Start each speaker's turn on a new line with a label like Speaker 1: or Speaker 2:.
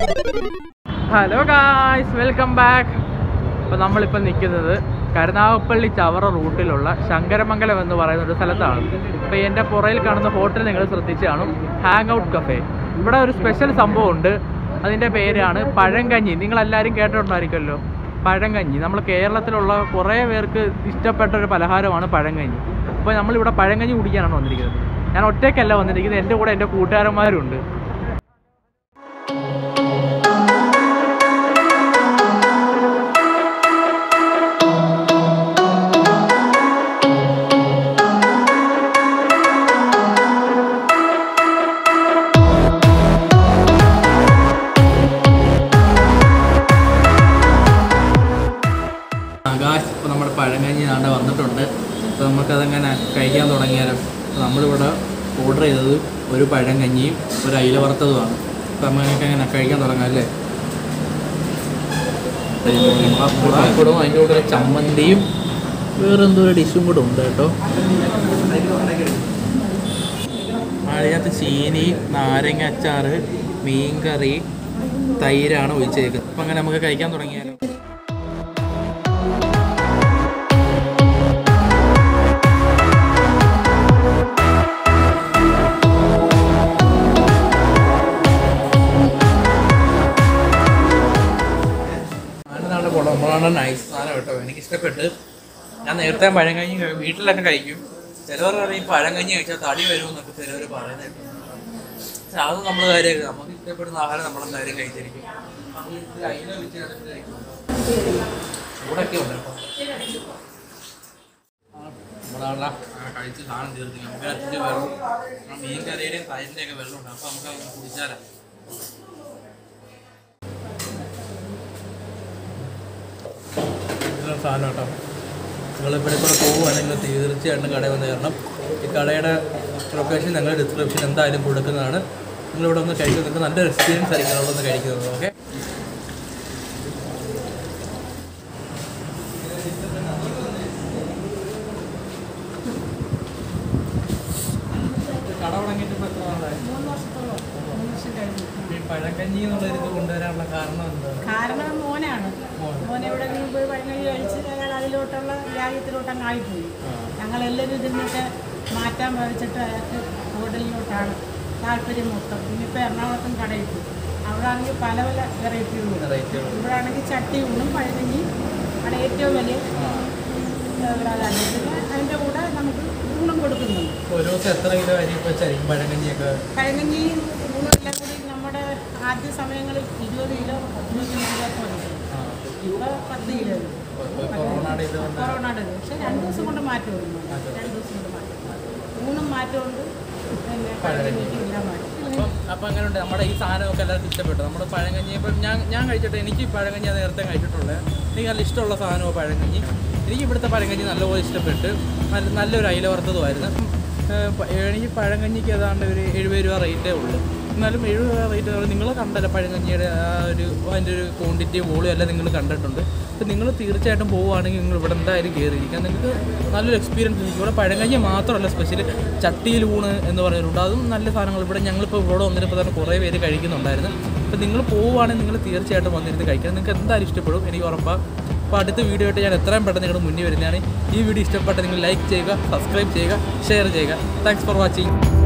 Speaker 1: Hello guys welcome back അപ്പോൾ നമ്മളിപ്പോൾ നിൽക്കുന്നത് കരുനാഗപ്പള്ളി ചവറ റൂട്ടിലുള്ള ശങ്കരമംഗലം എന്ന് പറയുന്ന ഒരു സ്ഥലത്താണ് അപ്പോൾ എൻ്റെ പുറയിൽ കാണുന്ന ഹോട്ടൽ നിങ്ങൾ ശ്രദ്ധിച്ച് കാണും ഹാങ് ഔട്ട് കഫേ ഇവിടെ ഒരു സ്പെഷ്യൽ സംഭവം ഉണ്ട് അതിൻ്റെ പേരാണ് പഴങ്കഞ്ഞി നിങ്ങളെല്ലാവരും കേട്ടിട്ടുണ്ടായിരിക്കുമല്ലോ പഴങ്കഞ്ഞി നമ്മൾ കേരളത്തിലുള്ള കുറേ പേർക്ക് ഇഷ്ടപ്പെട്ട ഒരു പലഹാരമാണ് പഴങ്കഞ്ഞി അപ്പോൾ നമ്മളിവിടെ പഴങ്കഞ്ഞി കുടിക്കാനാണ് വന്നിരിക്കുന്നത് ഞാൻ ഒറ്റയ്ക്കല്ല വന്നിരിക്കുന്നത് എൻ്റെ കൂടെ എൻ്റെ കൂട്ടുകാരന്മാരുണ്ട് ആകാശ് ഇപ്പോൾ നമ്മുടെ പഴങ്കഞ്ഞി നാണ്ട വന്നിട്ടുണ്ട് അപ്പോൾ നമുക്കതങ്ങനെ കഴിക്കാൻ തുടങ്ങിയാലും അപ്പോൾ നമ്മളിവിടെ ഓർഡർ ചെയ്തത് ഒരു പഴങ്കഞ്ഞിയും ഒരു അയില വറുത്തതുമാണ് അപ്പോൾ നമുക്ക് അങ്ങനെ കഴിക്കാൻ തുടങ്ങാം അല്ലേ പപ്പടവും അതിൻ്റെ കൂടെ ഒരു ചമ്മന്തിയും വേറെ എന്തോ ഒരു ഡിഷും കൂടെ ഉണ്ട് കേട്ടോ അതിനകത്ത് ചീനി നാരങ്ങ അച്ചാറ് മീൻകറി തൈരാണ് ഒഴിച്ചേക്കുന്നത് അപ്പം അങ്ങനെ നമുക്ക് കഴിക്കാൻ തുടങ്ങിയാലോ സാധനം കുളമ്പളാണ് നൈസ് സാധനം കേട്ടോ എനിക്ക് ഇഷ്ടപ്പെട്ട് ഞാൻ നേരത്തെ പഴങ്കഞ്ഞി കഴി- വീട്ടിലൊക്കെ കഴിക്കും ചിലവർ പറയും ഈ പഴങ്കഞ്ഞി കഴിച്ചാൽ തടി വരുമെന്നൊക്കെ ചിലവർ പറയുന്നത് കേട്ടോ. പക്ഷെ അത് നമ്മൾ കാര്യം നമുക്ക് ഇഷ്ടപ്പെടുന്ന ആഹാരം നമ്മളെന്തായാലും കഴിച്ചിരിക്കും നമ്മൾ ഇത് അയില വെച്ച് അതൊക്കെ കഴിക്കും. ചൂടൊക്കെ ഉണ്ട് കേട്ടോ നമ്മളവിടെ കഴിച്ച് സാധനം തീർത്തി നമുക്ക് അച്ഛൻ്റെ വെള്ളം ആ മീൻ കറിയുടെയും തൈരിൻ്റെ ഒക്കെ വെള്ളം ഉണ്ട് അപ്പോൾ നമുക്ക് അത് കുടിച്ചാലോ ഇതിലുള്ള സാധനം കേട്ടോ നിങ്ങളിവിടെ കൂടെ പോവുകയാണെങ്കിൽ തീർച്ചയായിട്ടും കടയിൽ വന്ന് കയറണം ഈ കടയുടെ ലൊക്കേഷൻ ഞങ്ങൾ ഡിസ്ക്രിപ്ഷൻ എന്തായാലും കൊടുക്കുന്നതാണ് നിങ്ങളിവിടെ ഒന്ന് കഴിക്കുന്നത് നിങ്ങൾക്ക് നല്ലൊരു എക്സ്പീരിയൻസ് ആയിരിക്കും അവിടെ ഒന്ന് കഴിക്കുന്നത് ഓക്കെ കട തുടങ്ങിയിട്ട് ഇപ്പോൾ എത്ര നാളായി ഈ പഴങ്കഞ്ഞി എന്നുള്ളൊരു ഇത് കൊണ്ടുവരാനുള്ള കാരണം എന്താണ്
Speaker 2: കാരണം മോനാണ്
Speaker 1: മോൻ.
Speaker 2: മോൻ എവിടെയെങ്കിലും പോയി പഴങ്ങി കഴിച്ച് അയാൾ അതിലോട്ടുള്ള വ്യാജത്തിലോട്ട് അങ്ങ് ആയിപ്പോയി ഞങ്ങളെല്ലാവരും ഇതിൽ നിന്നൊക്കെ മാറ്റാൻ വരച്ചിട്ട് അയാൾക്ക് ഹോട്ടലിലോട്ടാണ് താല്പര്യം മൊത്തം ഇനിയിപ്പോൾ എറണാകുളത്തും കടയിൽ പോയി അവിടെ ആണെങ്കിൽ പല പല വെറൈറ്റികളും
Speaker 1: വെറൈറ്റികൾ
Speaker 2: ഇവിടെ ആണെങ്കിൽ ചട്ടി ഊണും പഴങ്ങി ആണ് ഏറ്റവും വലിയ അതാണ് പിന്നെ അതിൻ്റെ കൂടെ നമുക്ക് ഊണും കൊടുക്കുന്നുണ്ട്
Speaker 1: ഒരു ദിവസം എത്ര കിലോ അരി വെച്ചായിരിക്കും പഴങ്കഞ്ഞിയൊക്കെ
Speaker 2: പഴങ്ങഞ്ഞി ഊണും എല്ലാം കൂടി നമ്മുടെ ആദ്യ സമയങ്ങളിൽ ഇരുപത് കിലോ ഇരുപത്തഞ്ച് കിലോ ഒക്കെ ഉണ്ട്
Speaker 1: ആ,
Speaker 2: ഇപ്പൊ പത്ത് കിലോ ഉണ്ട്.
Speaker 1: ഇപ്പൊ കൊറോണയുടെ ഇത് വന്ന
Speaker 2: കൊറോണയുടെ ഇത്. പക്ഷെ രണ്ട് ദിവസം കൊണ്ട് മാറ്റം ഉണ്ട് രണ്ട് ദിവസം കൊണ്ട് മാറ്റം ഊണും മാറ്റമുണ്ട് പിന്നെ പഴകഞ്ഞിക്ക് എല്ലാം മാറ്റം
Speaker 1: അപ്പം അപ്പം അങ്ങനെ ഉണ്ട് നമ്മുടെ ഈ സാധനമൊക്കെ എല്ലാവർക്കും ഇഷ്ടപ്പെട്ടു നമ്മുടെ പഴങ്കഞ്ഞി ഇപ്പം ഞാൻ ഞാൻ കഴിച്ചിട്ട് എനിക്ക് പഴങ്കഞ്ഞി അത് നേരത്തെ കഴിച്ചിട്ടുള്ളത് എനിക്ക് നല്ല ഇഷ്ടമുള്ള സാധനമാണ് പഴങ്കഞ്ഞി എനിക്ക് ഇവിടുത്തെ പഴങ്കഞ്ഞി നല്ലപോലെ ഇഷ്ടപ്പെട്ട് നല്ല നല്ലൊരു അയില വറുത്തതുമായിരുന്നു ഏഹ് പ- എനിക്ക് പഴങ്കഞ്ഞിക്ക് ഏതാണ്ട് ഒരു എഴുപത് രൂപ റേറ്റേ ഉള്ളൂ എന്നാലും എഴുപത് രൂപ റേറ്റ് നിങ്ങൾ കണ്ടല്ലോ പഴങ്കഞ്ഞിയുടെ ആ ഒരു അതിൻ്റെ ഒരു ക്വാണ്ടിറ്റി വോളും എല്ലാം നിങ്ങൾ കണ്ടിട്ടുണ്ട് അപ്പോൾ നിങ്ങൾ തീർച്ചയായിട്ടും പോവുകയാണെങ്കിൽ നിങ്ങൾ ഇവിടെ എന്തായാലും കയറിയിരിക്കാം നിങ്ങൾക്ക് നല്ലൊരു എക്സ്പീരിയൻസ് ആയിരിക്കും ഇവിടെ പഴങ്കഞ്ഞി മാത്രമല്ല സ്പെഷ്യൽ ചട്ടിയിൽ ഊണ് എന്ന് പറഞ്ഞിട്ടുണ്ട് അതും നല്ല സാധനങ്ങൾ ഇവിടെ ഞങ്ങളിപ്പോൾ ഇവിടെ വന്നിട്ട് തന്നെ കുറേ പേര് കഴിക്കുന്നുണ്ടായിരുന്നു അപ്പോൾ നിങ്ങൾ പോവുകയാണെങ്കിൽ നിങ്ങൾ തീർച്ചയായിട്ടും വന്നിരുന്ന് കഴിക്കാം നിങ്ങൾക്ക് എന്തായാലും ഇഷ്ടപ്പെടും എനിക്ക് ഉറപ്പാണ് അപ്പോൾ അടുത്ത വീഡിയോ ആയിട്ട് ഞാൻ എത്രയും പെട്ടെന്ന് നിങ്ങളുടെ മുന്നിൽ വരുന്നതാണ് ഈ വീഡിയോ ഇഷ്ടപ്പെട്ട നിങ്ങൾ ലൈക്ക് ചെയ്യുക സബ്സ്ക്രൈബ് ചെയ്യുക ഷെയർ ചെയ്യുക താങ്ക്സ് ഫോർ വാച്ചിങ്